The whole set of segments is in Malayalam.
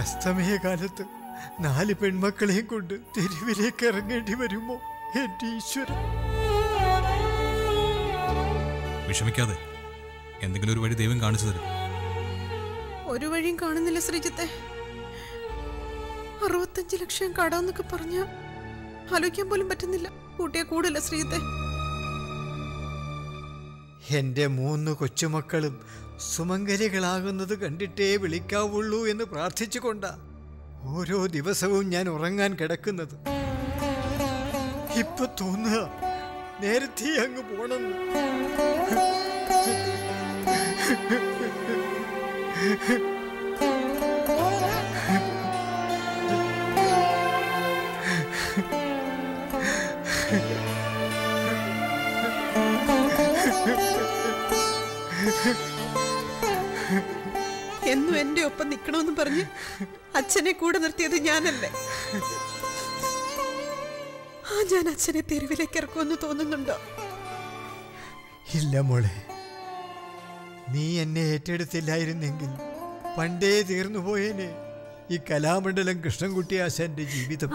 അസ്തമയ കാലത്ത് നാല് പെൺമക്കളെയും കൊണ്ട് തെരുവിലേക്ക് ഇറങ്ങേണ്ടി വരുമോ എന്റെ ഈശ്വരൻ വിഷമിക്കാതെ എന്തെങ്കിലും ഒരു വഴി ദൈവം കാണിച്ചു തരും ഒരു വഴിയും കാണുന്നില്ല ശ്രീജിത്തെ അറുപത്തഞ്ച് ലക്ഷം കടാന്നൊക്കെ പറഞ്ഞ ആലോചിക്കാൻ പോലും പറ്റുന്നില്ല കൂട്ടിയെ കൂടില്ല ശ്രീജിത്തെ എന്റെ മൂന്ന് കൊച്ചുമക്കളും സുമംഗലികളാകുന്നത് കണ്ടിട്ടേ വിളിക്കാവുള്ളൂ എന്ന് പ്രാർത്ഥിച്ചുകൊണ്ടാ ഓരോ ദിവസവും ഞാൻ ഉറങ്ങാൻ കിടക്കുന്നത് ഇപ്പൊ തോന്നുക നേരത്തെ അങ്ങ് പോണെന്ന് എന്നും എന്റെ ഒപ്പം നിക്കണമെന്ന് പറഞ്ഞ് അച്ഛനെ കൂടെ നിർത്തിയത് ഞാനല്ലേ ആ ഞാൻ അച്ഛനെ തെരുവിലേക്ക് ഇറക്കുമെന്ന് തോന്നുന്നുണ്ടോ ഇല്ല മോളെ നീ എന്നെ ഏറ്റെടുത്തില്ലായിരുന്നെങ്കിൽ പണ്ടേ തീർന്നു പോയേനെ ഈ കലാമണ്ഡലം കൃഷ്ണൻകുട്ടി ആശാന്റെ ജീവിതം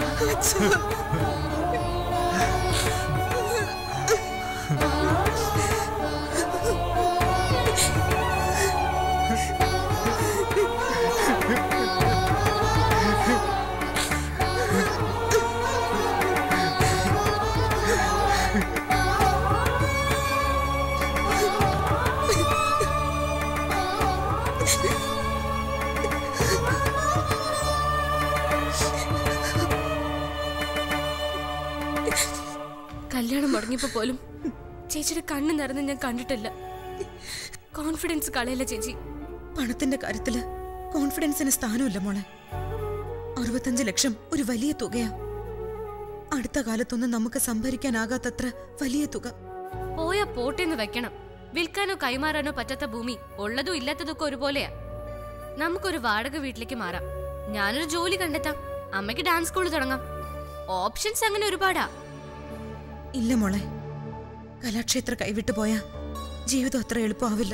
കല്യാണം മുടങ്ങിയപ്പോ പോലും ചേച്ചിയുടെ കണ്ണ് നിറഞ്ഞ് ഞാൻ കണ്ടിട്ടില്ല കോൺഫിഡൻസ് കളയല്ല ചേച്ചി പണത്തിന്റെ കാര്യത്തില് കോൺഫിഡൻസിന് സ്ഥാനമില്ല മോളെ അറുപത്തഞ്ച് ലക്ഷം ഒരു വലിയ തുകയാ അടുത്ത കാലത്തൊന്നും നമുക്ക് സംഭരിക്കാനാകാത്തത്ര വലിയ തുക പോയാ പോട്ടേന്ന് വെക്കണം വിൽക്കാനോ കൈമാറാനോ പറ്റാത്ത ഭൂമി ഉള്ളതും ഇല്ലാത്തതൊക്കെ ഒരുപോലെയാ നമുക്കൊരു വാടക വീട്ടിലേക്ക് മാറാം ഞാനൊരു ജോലി കണ്ടെത്താം അമ്മയ്ക്ക് ഡാൻസ് സ്കൂൾ തുടങ്ങാം ഓപ്ഷൻസ് അങ്ങനെ ഒരുപാടാ ഇല്ല മോളെ കലാക്ഷേത്ര കൈവിട്ടു പോയാ ജീവിതം അത്ര എളുപ്പമാവില്ല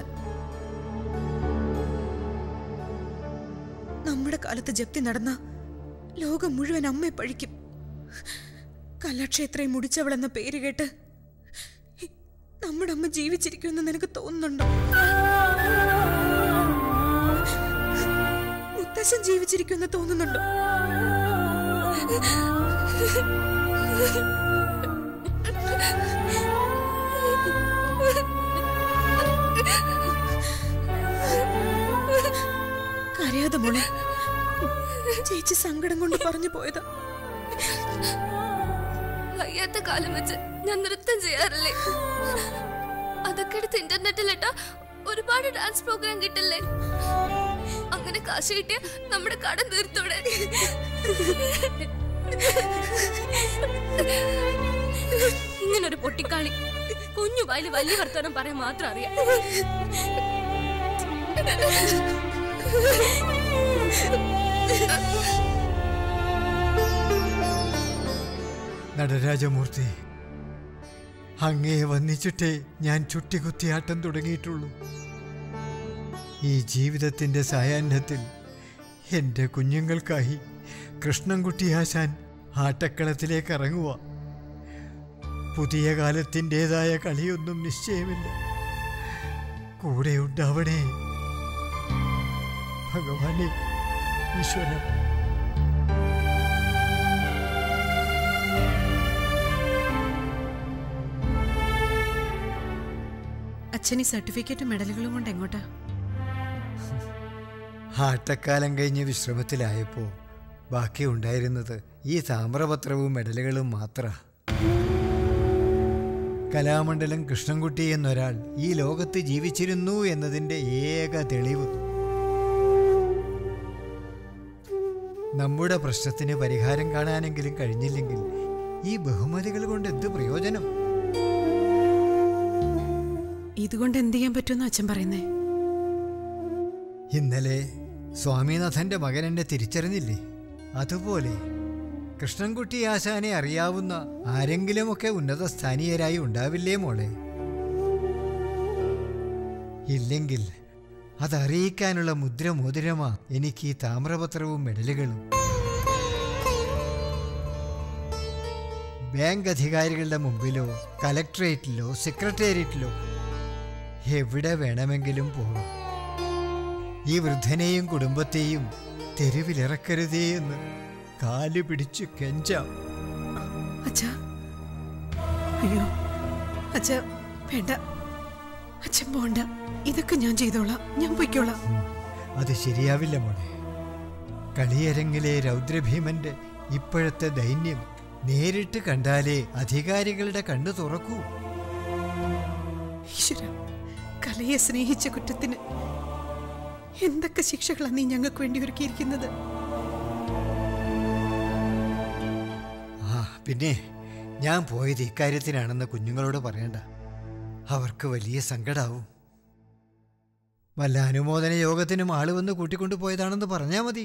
നമ്മുടെ കാലത്ത് ജപ്തി നടന്ന ലോകം മുഴുവൻ അമ്മയെ പഴിക്കും കലാക്ഷേത്രയെ മുടിച്ചവളെന്ന പേര് കേട്ട് നമ്മുടെ അമ്മ ജീവിച്ചിരിക്കുമെന്ന് നിനക്ക് തോന്നുന്നുണ്ടോ മുത്തശ്ശൻ ജീവിച്ചിരിക്കുമെന്ന് തോന്നുന്നുണ്ടോ കരയാതെ മോളെ ചേച്ചി സങ്കടം കൊണ്ട് പറഞ്ഞു പോയതാ വയ്യാത്ത കാലം വെച്ച് ഞാൻ നൃത്തം ചെയ്യാറില്ലേ അതൊക്കെ എടുത്ത് ഇന്റർനെറ്റിലിട്ട ഒരുപാട് ഡാൻസ് പ്രോഗ്രാം കിട്ടില്ലേ അങ്ങനെ കാശ് കിട്ടിയ നമ്മുടെ കടം തീർത്തോടെ ഇങ്ങനൊരു പൊട്ടിക്കാളി കുഞ്ഞു വായില് വലിയ വർത്തമാനം പറയാൻ മാത്രം അറിയാം നടരാജമൂർത്തി അങ്ങേ വന്നിച്ചിട്ടേ ഞാൻ ചുട്ടികുത്തിയാട്ടം തുടങ്ങിയിട്ടുള്ളൂ ഈ ജീവിതത്തിന്റെ സായാഹ്നത്തിൽ എൻ്റെ കുഞ്ഞുങ്ങൾക്കായി കൃഷ്ണൻകുട്ടി ആശാൻ ആട്ടക്കളത്തിലേക്ക് ഇറങ്ങുക പുതിയ കാലത്തിൻ്റെതായ കളിയൊന്നും നിശ്ചയമില്ല കൂടെ ഉണ്ടാവണേ ഭഗവാനെ ഈശ്വരൻ അച്ഛൻ ഈ സർട്ടിഫിക്കറ്റും മെഡലുകളും കൊണ്ട് എങ്ങോട്ടാ ആട്ടക്കാലം കഴിഞ്ഞ് വിശ്രമത്തിലായപ്പോൾ ബാക്കി ഉണ്ടായിരുന്നത് ഈ താമ്രപത്രവും മെഡലുകളും മാത്ര കലാമണ്ഡലം കൃഷ്ണൻകുട്ടി എന്നൊരാൾ ഈ ലോകത്ത് ജീവിച്ചിരുന്നു എന്നതിൻ്റെ ഏക തെളിവ് നമ്മുടെ പ്രശ്നത്തിന് പരിഹാരം കാണാനെങ്കിലും കഴിഞ്ഞില്ലെങ്കിൽ ഈ ബഹുമതികൾ കൊണ്ട് എന്ത് പ്രയോജനം ഇതുകൊണ്ട് എന്ത് ചെയ്യാൻ പറ്റുമെന്ന് അച്ഛൻ പറയുന്നേ ഇന്നലെ സ്വാമിനാഥന്റെ മകൻ എന്നെ തിരിച്ചറിഞ്ഞില്ലേ അതുപോലെ കൃഷ്ണൻകുട്ടി ആശാനെ അറിയാവുന്ന ആരെങ്കിലുമൊക്കെ ഉന്നത സ്ഥാനീയരായി ഉണ്ടാവില്ലേ മോളെ ഇല്ലെങ്കിൽ അതറിയിക്കാനുള്ള മുദ്രമോതിരമാ എനിക്ക് ഈ താമ്രപത്രവും മെഡലുകളും ബാങ്ക് അധികാരികളുടെ മുമ്പിലോ കലക്ട്രേറ്റിലോ സെക്രട്ടേറിയറ്റിലോ എവിടെ വേണമെങ്കിലും പോകാം ഈ വൃദ്ധനെയും കുടുംബത്തെയും തെരുവിലിറക്കരുതേ എന്ന് കാല് പിടിച്ച് കെഞ്ചാം അച്ഛാ അയ്യോ അച്ഛാ വേണ്ട അച്ഛൻ പോണ്ട ഇതൊക്കെ ഞാൻ ചെയ്തോളാം ഞാൻ പൊയ്ക്കോളാം അത് ശരിയാവില്ല മോളെ കളിയരങ്ങിലെ രൗദ്രഭീമന്റെ ഇപ്പോഴത്തെ ദൈന്യം നേരിട്ട് കണ്ടാലേ അധികാരികളുടെ കണ്ണു തുറക്കൂ ഈശ്വര കലയെ സ്നേഹിച്ച കുറ്റത്തിന് എന്തൊക്കെ ശിക്ഷകളാണ് നീ ഞങ്ങൾക്ക് വേണ്ടി ഒരുക്കിയിരിക്കുന്നത് ആ പിന്നെ ഞാൻ പോയത് ഇക്കാര്യത്തിനാണെന്ന് കുഞ്ഞുങ്ങളോട് പറയണ്ട അവർക്ക് വലിയ സങ്കടാവും വല്ല അനുമോദന യോഗത്തിനും ആള് വന്ന് കൂട്ടിക്കൊണ്ടു പോയതാണെന്ന് പറഞ്ഞാൽ മതി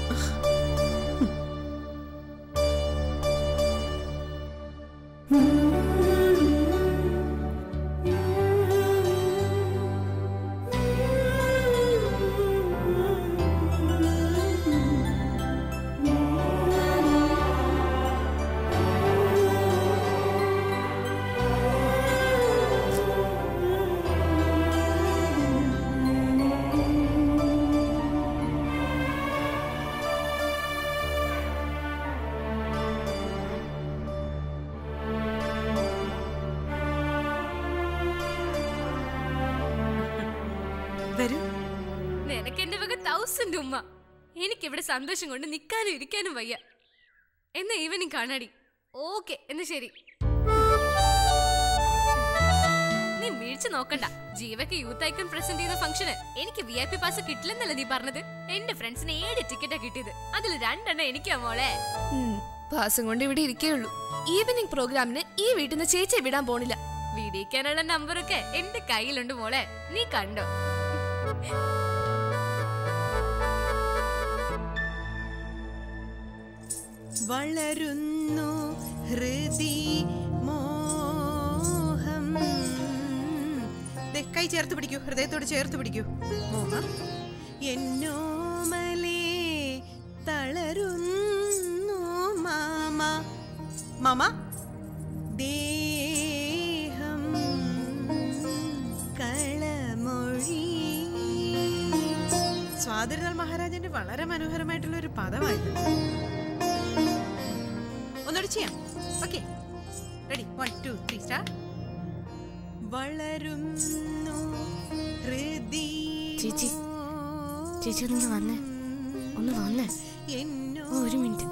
വരൂ നിനക്ക് എന്റെ വക തൗസൻഡ് ഉമ്മ എനിക്കിവിടെ സന്തോഷം കൊണ്ട് നിൽക്കാനും ഇരിക്കാനും വയ്യ എന്നാ ഈവനിങ് കാണാടി ഓക്കെ എന്ന് ശരി നീ വീഴ്ച നോക്കണ്ട ജീവക്ക് യൂത്ത് ഐക്കൺ പ്രസന്റ് ചെയ്യുന്ന ഫംഗ്ഷന് എനിക്ക് വി ഐ പി പാസ് കിട്ടില്ലെന്നല്ല നീ പറഞ്ഞത് എന്റെ ഫ്രണ്ട്സിന് ഏഴ് ടിക്കറ്റാ കിട്ടിയത് അതിൽ രണ്ടെണ്ണം എനിക്കാ മോളെ പാസം കൊണ്ട് ഇവിടെ ഇരിക്കേയുള്ളൂ ഈവനിങ് പ്രോഗ്രാമിന് ഈ വീട്ടിൽ നിന്ന് ചേച്ചിയെ വിടാൻ പോണില്ല വീടിക്കാനുള്ള നമ്പറൊക്കെ എന്റെ കയ്യിലുണ്ട് മോളെ നീ കണ്ടോ വളരുന്നു ഹൃദി മോഹം ദേ, കൈ ചേർത്ത് പിടിക്കൂ ഹൃദയത്തോട് ചേർത്ത് പിടിക്കൂ മോഹം എന്നോമലേ തളരുന്നു മാമ മാമ ദേഹം കളമൊഴി സ്വാതിരുനാൾ മഹാരാജന്റെ വളരെ മനോഹരമായിട്ടുള്ള ഒരു പദമായിരുന്നു ഒന്നുകൂടി ചെയ്യാം okay ready one two three star വളരുന്നു ഹൃദി ചേച്ചി, ചേച്ചി ഒന്ന് വന്നേ. ഒന്ന് വന്നേ. ഓ, ഒരു മിനിറ്റ്.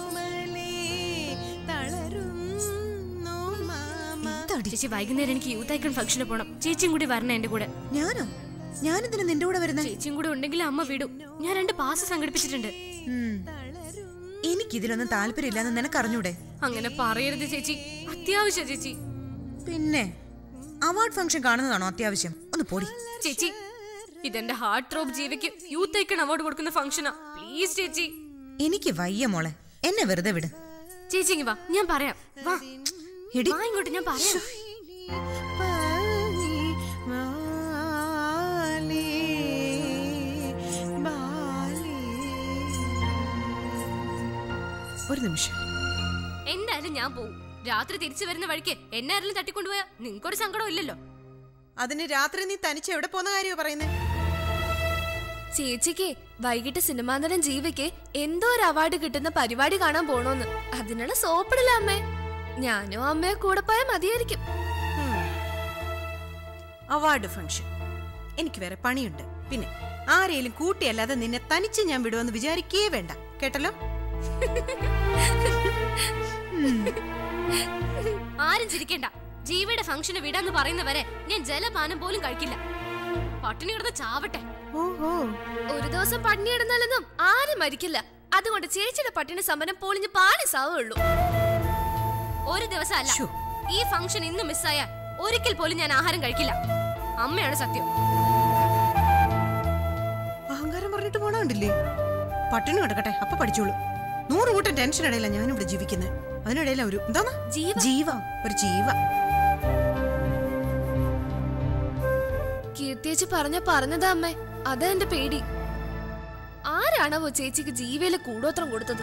എന്താടി ചേച്ചി വൈകുന്നേരം എനിക്ക് യൂത്ത് ഐക്കൺ ഫംഗ്ഷന് പോണം ചേച്ചിയും കൂടി വരണേ എന്റെ കൂടെ ഞാനോ ഞാനെന്തിനാ നിന്റെ കൂടെ വരുന്നേ ചേച്ചിയും കൂടെ ഉണ്ടെങ്കിൽ അമ്മ വിടും ഞാൻ രണ്ട് പാസ് സംഘടിപ്പിച്ചിട്ടുണ്ട് ഉം. എനിക്കിതിലൊന്നും താല്പര്യമില്ലെന്ന് നിനക്കറിഞ്ഞൂടെ അങ്ങനെ പറയരുത് ചേച്ചി അത്യാവശ്യ ചേച്ചി പിന്നെ അവാർഡ് ഫംഗ്ഷൻ കാണുന്നതാണോ അത്യാവശ്യം ഒന്ന് പോടി ചേച്ചി ഇതെന്റെ ഹാർട്ട് ത്രോബ് ജീവിക്ക് യൂത്ത് ഐക്കൺ അവാർഡ് കൊടുക്കുന്ന ഫംഗ്ഷനാ പ്ലീസ് ചേച്ചി എനിക്ക് വയ്യ മോളെ എന്നെ വെറുതെ വിട് ചേച്ചി ഇങ്ങ് വാ ഞാൻ പറയാം വാ എടി വാ ഇങ്ങോട്ട് ഞാൻ പറയാം ഒരു നിമിഷം എന്തായാലും ഞാൻ പോവും രാത്രി തിരിച്ചു വരുന്ന വഴിക്ക് എന്നെ ആരെങ്കിലും തട്ടിക്കൊണ്ടുപോയാ നിങ്ങൾക്കൊരു സങ്കടം ഇല്ലല്ലോ അതിന് രാത്രി നീ തനിച്ച് എവിടെ പോകുന്ന കാര്യമോ പറയുന്നേ ചേച്ചിക്ക് വൈകിട്ട് സിനിമാനടൻ ജീവയ്ക്ക് എന്തോ ഒരു അവാർഡ് കിട്ടുന്ന പരിപാടി കാണാൻ പോണോന്ന് അതിനുള്ള സോപ്പിടില്ല അമ്മേ ഞാനും അമ്മയെ കൂടെ പോയാൽ മതിയായിരിക്കും അവാർഡ് ഫംഗ്ഷൻ എനിക്ക് വേറെ പണിയുണ്ട് പിന്നെ ആരെയും കൂട്ടിയല്ലാതെ നിന്നെ തനിച്ച് ഞാൻ വിടുമെന്ന് വിചാരിക്കേ വേണ്ട കേട്ടല്ലോ ആരും ചിരിക്കണ്ട ജീവിയുടെ ഫംഗ്ഷന് വിടാന്ന് പറയുന്നവരെ ഞാൻ ജലപാനം പോലും കഴിക്കില്ല പട്ടിണി കിടന്ന് ചാവട്ടെ ഓഹോ ഒരു ദിവസം പട്ടിണി ഇടുന്നാലൊന്നും ആരും മരിക്കില്ല അതുകൊണ്ട് ചേച്ചിയുടെ പട്ടിണി സമരം പൊളിഞ്ഞ് പാടി സാവുള്ളൂ ഒരു ദിവസം അല്ല ശ്ശോ. ഈ ഫംഗ്ഷൻ ഇന്ന് മിസ്സായ ഒരിക്കൽ പോലും ഞാൻ ആഹാരം കഴിക്കില്ല അമ്മയാണ് സത്യം അഹങ്കാരം പറഞ്ഞിട്ട് പോണണ്ടില്ലേ പട്ടിണി കിടക്കട്ടെ അപ്പൊ പഠിച്ചോളൂ നൂറ് കൂട്ടം ടെൻഷൻ ഇടയില്ല ഞാനിവിടെ ജീവിക്കുന്നത് അതിനിടയില ഒരു എന്താന്ന് ജീവ ജീവ ഒരു ജീവ കീർത്തിയേച്ചി പറഞ്ഞ പറഞ്ഞതാ അമ്മേ അതാ എന്റെ പേടി ആരാണാവോ ചേച്ചിക്ക് ജീവയിലെ കൂടോത്രം കൊടുത്തത്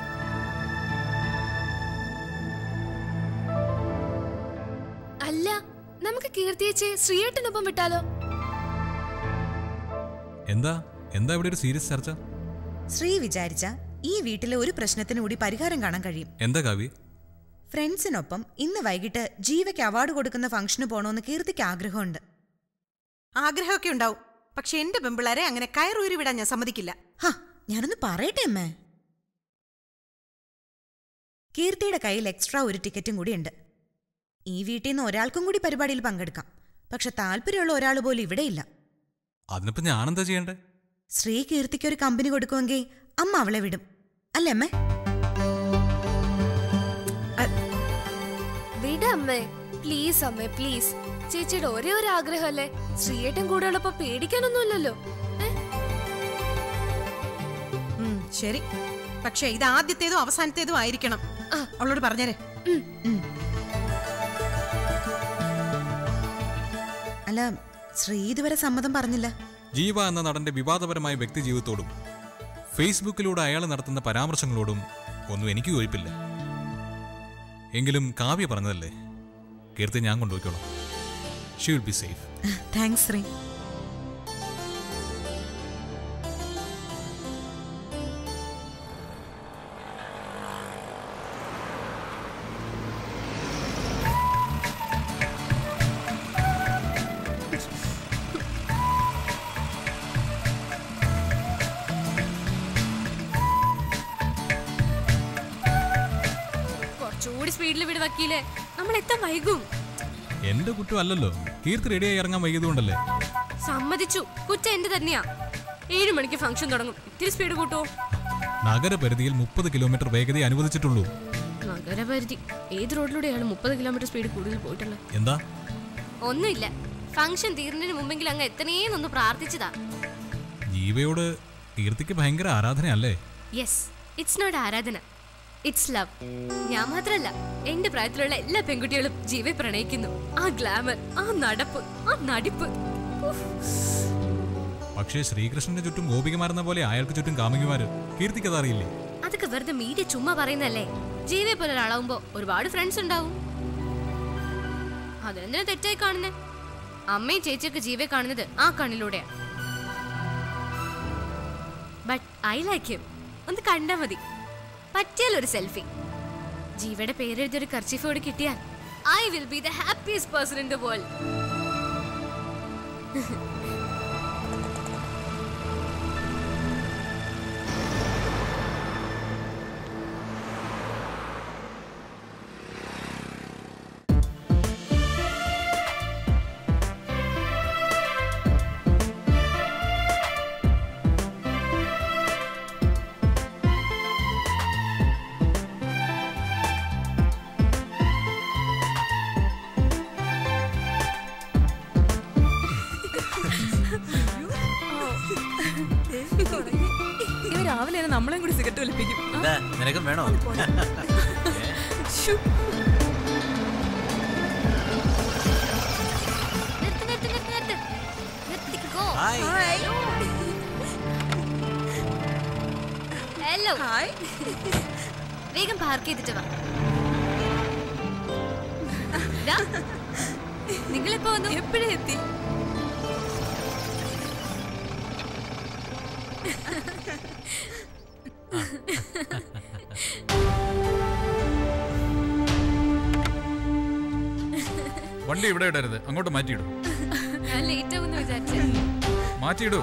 അല്ല നമുക്ക് കീർത്തിയേച്ചിയെ ശ്രീയേട്ടനൊപ്പം വിട്ടാലോ എന്താ എന്താ ഇവിടെ ഒരു സീരിയസ് ചർച്ച ശ്രീ വിചാരിച്ച ഈ വീട്ടിലെ ഒരു പ്രശ്നത്തിന് കൂടി പരിഹാരം കാണാൻ കഴിയും എന്താ കാവ്യ ഫ്രണ്ട്സിനൊപ്പം ഇന്ന് വൈകിട്ട് ജീവയ്ക്ക് അവാർഡ് കൊടുക്കുന്ന ഫംഗ്ഷന് പോണോന്ന് കീർത്തിക്ക് ആഗ്രഹമുണ്ട് ആഗ്രഹമൊക്കെ ഉണ്ടാവും പക്ഷെ എന്റെ പെമ്പിളരെ അങ്ങനെ കയറൂരി വിടാൻ ഞാൻ സമ്മതിക്കില്ല ഹാ ഞാനൊന്ന് പറയട്ടെ അമ്മേ കീർത്തിയുടെ കയ്യിൽ എക്സ്ട്രാ ഒരു ടിക്കറ്റും കൂടി ഉണ്ട് ഈ വീട്ടിൽ നിന്ന് ഒരാൾക്കും കൂടി പരിപാടിയിൽ പങ്കെടുക്കാം പക്ഷെ താല്പര്യമുള്ള ഒരാൾ പോലും ഇവിടെയില്ല അതിനിപ്പോ ഞാനെന്താ ചെയ്യണ്ടേ ശ്രീ കീർത്തിക്ക് ഒരു കമ്പനി കൊടുക്കുമെങ്കിൽ അമ്മ അവളെ വിടും അല്ലേ അമ്മേ വിട അമ്മേ പ്ലീസ് അമ്മേ പ്ലീസ് ചേച്ചിയുടെ ഒരേ ഒരു ആഗ്രഹമല്ലേ ശ്രീയേട്ടൻ കൂടെ ഉള്ളപ്പോ പേടിക്കാനൊന്നുമില്ലല്ലോ ഏ? ഉം, ശരി പക്ഷെ ഇത് ആദ്യത്തേതും അവസാനത്തേതും ആയിരിക്കണം ആ. അവളോട് പറഞ്ഞേരെ അല്ല ശ്രീ ഇതുവരെ സമ്മതം പറഞ്ഞില്ല ജീവ എന്ന നടന്റെ വിവാദപരമായ വ്യക്തിജീവിതത്തോടും ഫേസ്ബുക്കിലൂടെ അയാൾ നടത്തുന്ന പരാമർശങ്ങളോടും ഒന്നും എനിക്ക് യോജിപ്പില്ല എങ്കിലും കാവ്യ പറഞ്ഞതല്ലേ കീർത്തി ഞാൻ കൊണ്ടുപോയിക്കോളാം she will be safe thanks Sree കുറച്ചുകൂടി സ്പീഡിൽ വിട് വക്കീലെ നമ്മൾ എത്താൻ വൈകും എന്റെ കുറ്റം അല്ലല്ലോ കീർത്തി റെഡിയായി ഇറങ്ങാൻ വൈകിയതുകൊണ്ടല്ലേ സമ്മതിച്ചു കുറ്റം എന്റെ തന്നെയാ ഏഴു മണിക്ക് ഫംഗ്ഷൻ തുടങ്ങും ഇത്തിരി സ്പീഡ് കൂട്ടുവോ നഗരപരിധിയിൽ മുപ്പത് കിലോമീറ്റർ വേഗത അനുവദിച്ചിട്ടുള്ളൂ നഗരപരിധി ഏത് റോഡിലൂടെയാണ് മുപ്പത് കിലോമീറ്റർ സ്പീഡ് കൂടുതൽ പോയിട്ടുള്ളത് എന്താ ഒന്നുമില്ല ഫംഗ്ഷൻ തീർന്നതിന് മുമ്പെങ്കിലും അങ്ങ് എത്തണേന്നൊന്ന് പ്രാർത്ഥിച്ചതാ ജീവയോട് കീർത്തിക്ക് ഭയങ്കര ആരാധനയല്ലേ യെസ് ഇറ്റ്സ് നോട്ട് ആരാധന ഇറ്റ്സ് ലവ് ഞാൻ മാത്രല്ല എന്റെ പ്രായത്തിലുള്ള എല്ലാ പെൺകുട്ടികളും ജീവെ പ്രണയിക്കുന്നു ആ ഗ്ലാമർ ആ നടപ്പ് ആ നടിപ്പ് ഉഫ്. പക്ഷേ ശ്രീകൃഷ്ണന്റെ ചുറ്റും ഗോപികമാരെന്ന പോലെ അയാൾക്ക് ചുറ്റും കാമുകിമാര് കീർത്തിക്ക് അതറിയില്ലേ അതൊക്കെ വെറുതെ മീഡിയ ചുമ്മാ പറയുന്നല്ലേ ജീവയെ പോലെ ഒരാളാവുമ്പോ ഒരുപാട് ഫ്രണ്ട്സ് ഉണ്ടാവും അതെന്തിനാ തെറ്റായി കാണുന്നേ അമ്മയും ചേച്ചിയൊക്കെ ജീവയെ കാണുന്നത് ആ കണ്ണിലൂടെയാ ബട്ട് ഐ ലൈക്ക് ഹിം ഒന്ന് കണ്ടാ മതി പറ്റിയാൽ ഒരു സെൽഫി ജീവയുടെ പേരെഴുതിയ ഒരു കർച്ചിഫോട് കിട്ടിയാൽ I will be the happiest person in the world ഇവ രാവിലെ തന്നെ നമ്മളെയും കൂടി സിഗരറ്റ് വലിപ്പിക്കും എന്താ നിനക്കും വേണോ നിർത്ത് നിർത്ത് നിർത്ത് നിർത്ത് നിർത്തിക്കോ ഹായ് ഹലോ വേഗം പാർക്ക് ചെയ്തിട്ട് വാ ദാ, നിങ്ങളിപ്പോ വന്നു എപ്പോഴും എത്തി വണ്ടി ഇവിടെ ഇടരുത് അങ്ങോട്ട് മാറ്റിയിടും ഞാൻ ലേറ്റ് ആവുമെന്ന് വിചാരിച്ചു മാറ്റിയിടൂ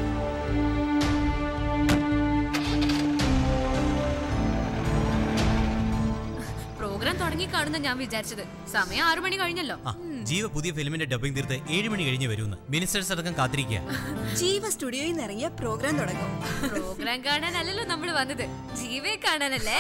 പ്രോഗ്രാം തുടങ്ങി കാണുന്ന ഞാൻ വിചാരിച്ചത് സമയം ആറു മണി കഴിഞ്ഞല്ലോ ആ ജീവ പുതിയ ഫിലിമിന്റെ ഡബിംഗ് തീർത്ത് ഏഴ് മണി കഴിഞ്ഞ് വരുമെന്ന് മിനിസ്റ്റേഴ്സ് അടക്കം കാത്തിരിക്കുക ജീവ സ്റ്റുഡിയോയിൽ നിന്ന് ഇറങ്ങിയ പ്രോഗ്രാം തുടങ്ങും പ്രോഗ്രാം കാണാനല്ലല്ലോ നമ്മൾ വന്നത് ജീവയെ കാണാനല്ലേ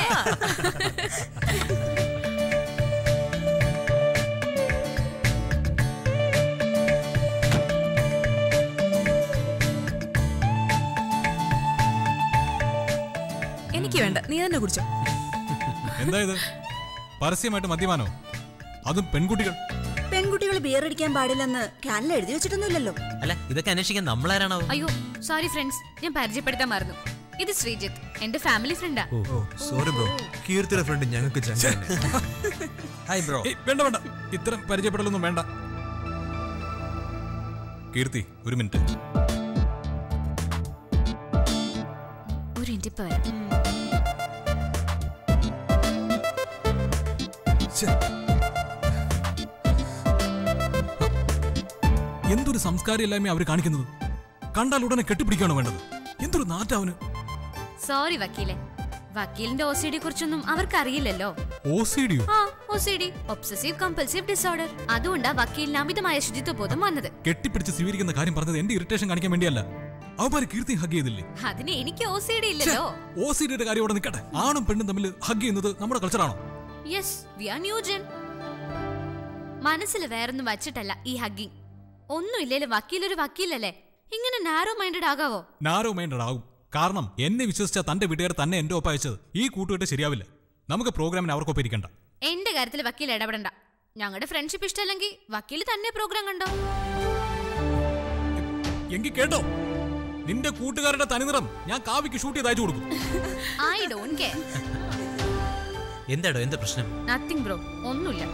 എനിക്ക് വേണ്ട നീ തന്നെ കുടിച്ചോ എന്താ ഇത് പരസ്യമായിട്ട് മദ്യപാനോ അതും പെൺകുട്ടികൾ പെൺകുട്ടികൾ ബിയർ അടിക്കാൻ പാടില്ലെന്ന് ക്യാനിൽ എഴുതി വെച്ചിട്ടൊന്നുമില്ലല്ലോ അല്ല ഇതൊക്കെ അന്വേഷിക്കാൻ നമ്മളാരാണോ അയ്യോ സോറി ഫ്രണ്ട്സ് ഞാൻ പരിചയപ്പെടുത്താൻ മറന്നു ഇത് ശ്രീജിത്ത് എന്റെ ഫാമിലി ഫ്രണ്ടാ ഓ സോറി ബ്രോ കീർത്തിയുടെ ഫ്രണ്ട് ഞങ്ങൾക്ക് ചങ്ങായി ഹായ് ബ്രോ ഏയ്, വേണ്ട വേണ്ട ഇത്തരം പരിചയപ്പെടലൊന്നും വേണ്ട കീർത്തി ഒരു മിനിറ്റ് ഒരു മിനിറ്റ് ഇപ്പൊ വരാം എന്തൊരു സംസ്കാരമില്ലായ്മ അവർ കാണിക്കുന്നത് കണ്ടാൽ ഉടനെ കെട്ടിപ്പിടിക്കുകയാണ് വേണ്ടത് എന്തൊരു നാറ്റവന് സോറി വക്കീലെ വക്കീലിന്റെ ഒ സി ഡി കുറിച്ചൊന്നും അവർക്ക് അറിയില്ലല്ലോ ഓ സി ഡിയോ ആ O C D obsessive compulsive disorder അതുകൊണ്ടാ വക്കീലിന് അമിതമായ ശുചിത്വ ബോധം വന്നത് കെട്ടിപ്പിടിച്ച് സ്വീകരിക്കുന്ന കാര്യം പറഞ്ഞത് എന്റെ ഇറിറ്റേഷൻ കാണിക്കാൻ വേണ്ടിയല്ല അവന്മാര് കീർത്തി ഹഗ് ചെയ്തില്ലേ അതിന് എനിക്ക് ഒ സി ഡി ഇല്ലല്ലോ ഓ സി ഡിയുടെ കാര്യം അവിടെ നിൽക്കട്ടെ ആണും പെണ്ണും തമ്മിൽ ഹഗ് ചെയ്യുന്നത് നമ്മുടെ കൾച്ചറാണോ യെസ് വി ആർ ന്യൂജൻ മനസ്സിൽ വേറൊന്നും വച്ചിട്ടല്ല ഈ ഹഗ്ഗിങ് ഒന്നുമില്ലേലും വക്കീലൊരു വക്കീലല്ലേ ഇങ്ങനെ നാരോ മൈൻഡഡ് ആകാവോ നാരോ മൈൻഡഡ് ആകും കാരണം എന്നെ വിശ്വസിച്ച തന്റെ വീട്ടുകാർ തന്നെ എന്റെ ഒപ്പം അയച്ചത് ഈ കൂട്ടുകെട്ട് ശരിയാവില്ല നമുക്ക് പ്രോഗ്രാമിന് അവർക്കൊപ്പം ഇരിക്കണ്ട എന്റെ കാര്യത്തിൽ വക്കീൽ ഇടപെടണ്ട ഞങ്ങളുടെ ഫ്രണ്ട്ഷിപ്പ് ഇഷ്ടമല്ലെങ്കിൽ വക്കീൽ തന്നെ പ്രോഗ്രാം കണ്ടോ എങ്കിൽ കേട്ടോ നിന്റെ കൂട്ടുകാരുടെ തനിനിറം ഞാൻ കാവിക്ക് ഷൂട്ട് ചെയ്ത് അയച്ചു കൊടുക്കും ഐ ഡോണ്ട് കെയർ എന്താടോ എന്താ പ്രശ്നം നത്തിങ് ബ്രോ ഒന്നുമില്ല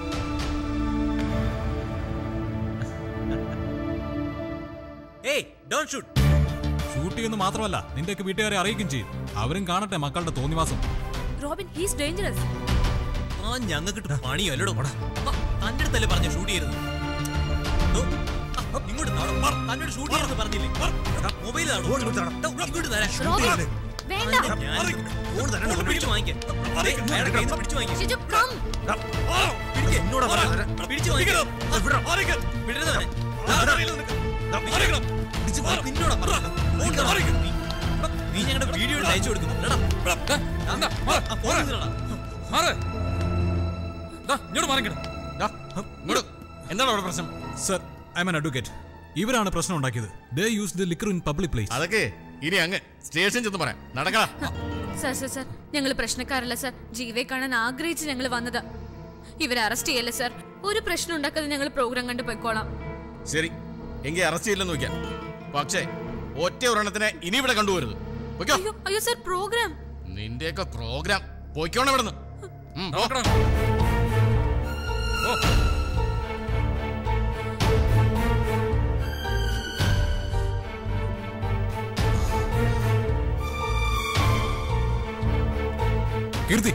ഏയ് ഡോൺ ഷൂട്ട് ഷൂട്ട് ചെയ്യുന്ന മാത്രമല്ല നിന്റെയൊക്കെ വീട്ടുകാരെ അറിയിക്കും ചെയ്യും അവരും കാണട്ടെ മക്കളുടെ തോന്നിവാസം റോബിൻ ഹീസ് ഡേഞ്ചറസ് ആ ഞങ്ങൾക്ക് പണിയോ അല്ലടോ തന്റെ അടുത്തല്ലേ പറഞ്ഞ ഷൂട്ട് ചെയ്യരുത് ദോ, ആ, ഇങ്ങോട്ട് താടോ. മാറ്. തന്നോട് ഷൂട്ട് ചെയ്യരുത് പറഞ്ഞില്ലേ മൊബൈൽ ഇങ്ങോട്ട് തരാം റോബിൻ വേണ്ട ഞാൻ ഫോൺ തരാം. ഒന്ന് പിടിച്ച് വാങ്ങിക്ക്. ദേ, അയാളുടെ കയ്യിൽ നിന്ന് പിടിച്ച് വാങ്ങിക്ക്. ഷിജു കം പിടിക്ക്. പിടിച്ച് വാങ്ങിക്ക്. വിടരുത് അവനെ. പിടിച്ച് വാ. നിന്നോടാ പറഞ്ഞത്. ഫോൺ തരാം. നീ- നീ ഞങ്ങളുടെ വീഡിയോ എടുത്ത് അയച്ചു കൊടുക്കുന്നു എടാ. ആ, ഫോൺ തന്നെടാ. എന്താണ് അവിടെ പ്രശ്നം സർ ഐ എൻ അഡ്വക്കേറ്റ് ഇവരാണ് പ്രശ്നം ഉണ്ടാക്കിയത് they use the liquor in public place അതൊക്കെ ഇനി അങ്ങ് സ്റ്റേഷൻ ചെന്ന് പറയാം നടക്കടാ സർ സർ സർ ഞങ്ങൾ പ്രശ്നക്കാരല്ല സർ ജീവയെ കാണാൻ ആഗ്രഹിച്ച് ഞങ്ങൾ വന്നതാ ഇവരെ അറസ്റ്റ് ചെയ്യല്ലേ സർ ഒരു പ്രശ്നം ഉണ്ടാക്കാതെ ഞങ്ങൾ പ്രോഗ്രാം കണ്ട് പോയിക്കോളാം ശരി എങ്കിൽ അറസ്റ്റ് ചെയ്യില്ലെന്ന് നോക്കാം പക്ഷേ ഒറ്റ ഒരെണ്ണത്തിനെ ഇനി ഇവിടെ കണ്ടുപോരുത് പൊയ്ക്കോ അയ്യോ അയ്യോ സർ പ്രോഗ്രാം നിന്റെയൊക്കെ പ്രോഗ്രാം പൊയ്ക്കോണം ഇവിടുന്ന് ഉം, പോ. കീർത്തി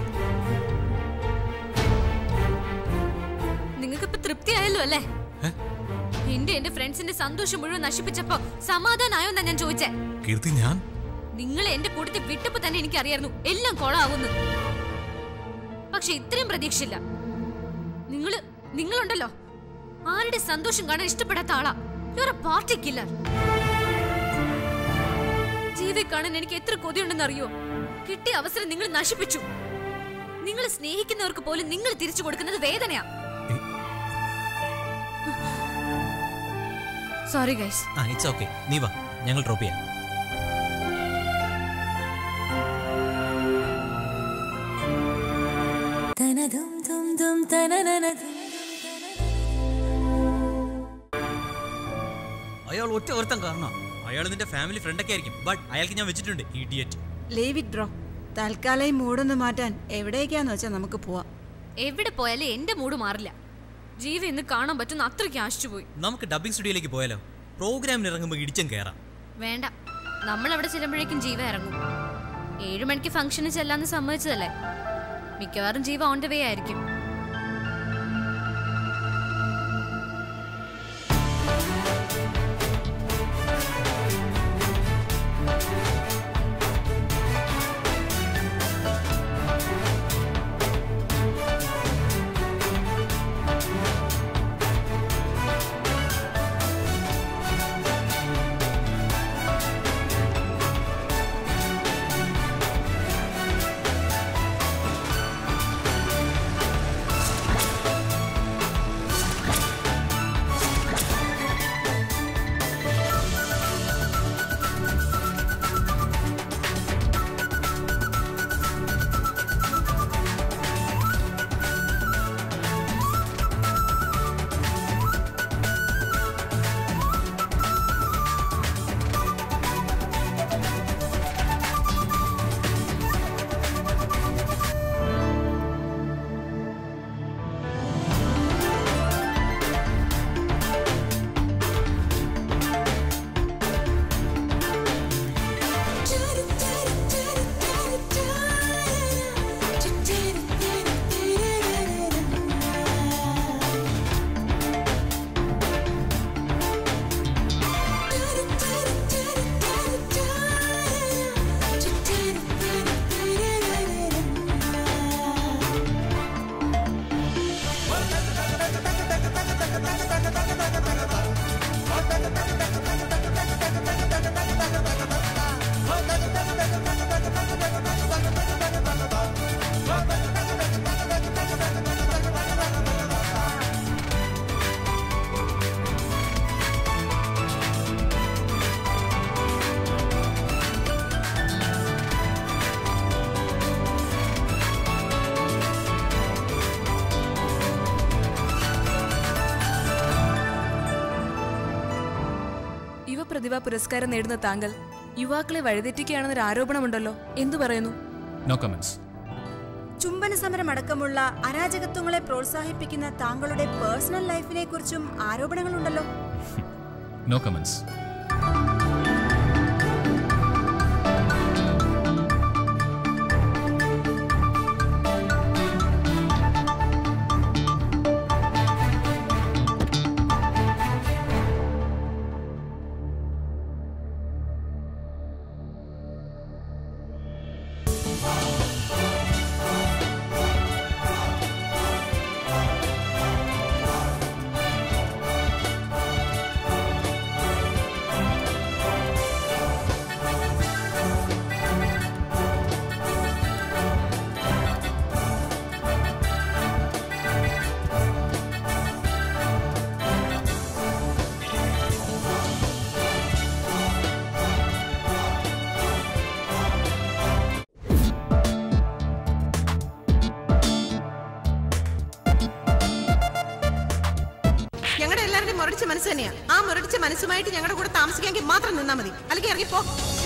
നിങ്ങൾക്ക് ഇപ്പൊ തൃപ്തിയായല്ലോ അല്ലേ എന്റെ എന്റെ ഫ്രണ്ട്സിന്റെ സന്തോഷം മുഴുവൻ നശിപ്പിച്ചപ്പോ സമാധാനായോ എന്നാ ഞാൻ ചോദിച്ചേ കീർത്തി ഞാൻ നിങ്ങൾ എന്റെ കൂട്ടത്തിൽ വിട്ടപ്പോ തന്നെ എനിക്കറിയായിരുന്നു എല്ലാം കൊളാവുന്നു പക്ഷെ ഇത്രയും പ്രതീക്ഷയില്ല നിങ്ങള് നിങ്ങളുണ്ടല്ലോ ആരുടെ സന്തോഷം കാണാൻ ഇഷ്ടപ്പെടാത്ത ആളാ യുവർ എ പാർട്ടി കില്ലർ ജീവി കാണാൻ എനിക്ക് എത്ര കൊതിയുണ്ടെന്ന് അറിയോ കിട്ടിയ അവസരം നിങ്ങൾ നശിപ്പിച്ചു നിങ്ങൾ സ്നേഹിക്കുന്നവർക്ക് പോലും നിങ്ങൾ തിരിച്ചു കൊടുക്കുന്നത് വേദനയാ സോറി ഗൈസ് ആ ഇറ്റ്സ് ഓക്കെ നീ വാ ഞങ്ങൾ ഡ്രോപ്പ് ചെയ്യാം അയാൾ ഒറ്റ ഒരുത്തം കാരണം അയാൾ നിന്റെ ഫാമിലി ഫ്രണ്ടൊക്കെ ആയിരിക്കും ബട്ട് അയാൾക്ക് ഞാൻ വെച്ചിട്ടുണ്ട് ഇഡിയറ്റ് ലീവ് ഇറ്റ് ബ്രോ തൽക്കാലം ഈ മൂടൊന്ന് മാറ്റാൻ എവിടേക്കാന്ന് വെച്ചാൽ നമുക്ക് പോവാം എവിടെ പോയാലും എന്റെ മൂഡ് മാറില്ല ജീവി ഇന്ന് കാണാൻ പറ്റുന്ന അത്രയ്ക്ക് ആശിച്ചു പോയി നമുക്ക് ഡബിംഗ് സ്റ്റുഡിയോയിലേക്ക് പോയാലോ പ്രോഗ്രാമിന് ഇറങ്ങുമ്പോൾ ഇടിച്ചും കയറാം വേണ്ട നമ്മൾ അവിടെ ചെല്ലുമ്പോഴേക്കും ജീവ ഇറങ്ങും ഏഴു മണിക്ക് ഫംഗ്ഷന് ചെല്ലാന്ന് സമ്മതിച്ചതല്ലേ മിക്കവാറും ജീവ ഓൺ ദ വേ ആയിരിക്കും പ്രതിഭാ പുരസ്കാരം നേടുന്ന താങ്കൾ യുവാക്കളെ വഴിതെറ്റിക്കുകയാണെന്നൊരു ആരോപണമുണ്ടല്ലോ എന്തു പറയുന്നു നോ കമന്റ്സ് ചുംബന സമരം അടക്കമുള്ള അരാജകത്വങ്ങളെ പ്രോത്സാഹിപ്പിക്കുന്ന താങ്കളുടെ പേഴ്സണൽ ലൈഫിനെ കുറിച്ചും ആരോപണങ്ങളുണ്ടല്ലോ നോ കമന്റ്സ് ഞങ്ങളുടെ എല്ലാവരുടെയും മുരടിച്ച മനസ്സ് തന്നെയാ ആ മുരടിച്ച മനസ്സുമായിട്ട് ഞങ്ങളുടെ കൂടെ താമസിക്കാമെങ്കിൽ മാത്രം നിന്നാ മതി അല്ലെങ്കിൽ ഇറങ്ങിപ്പോ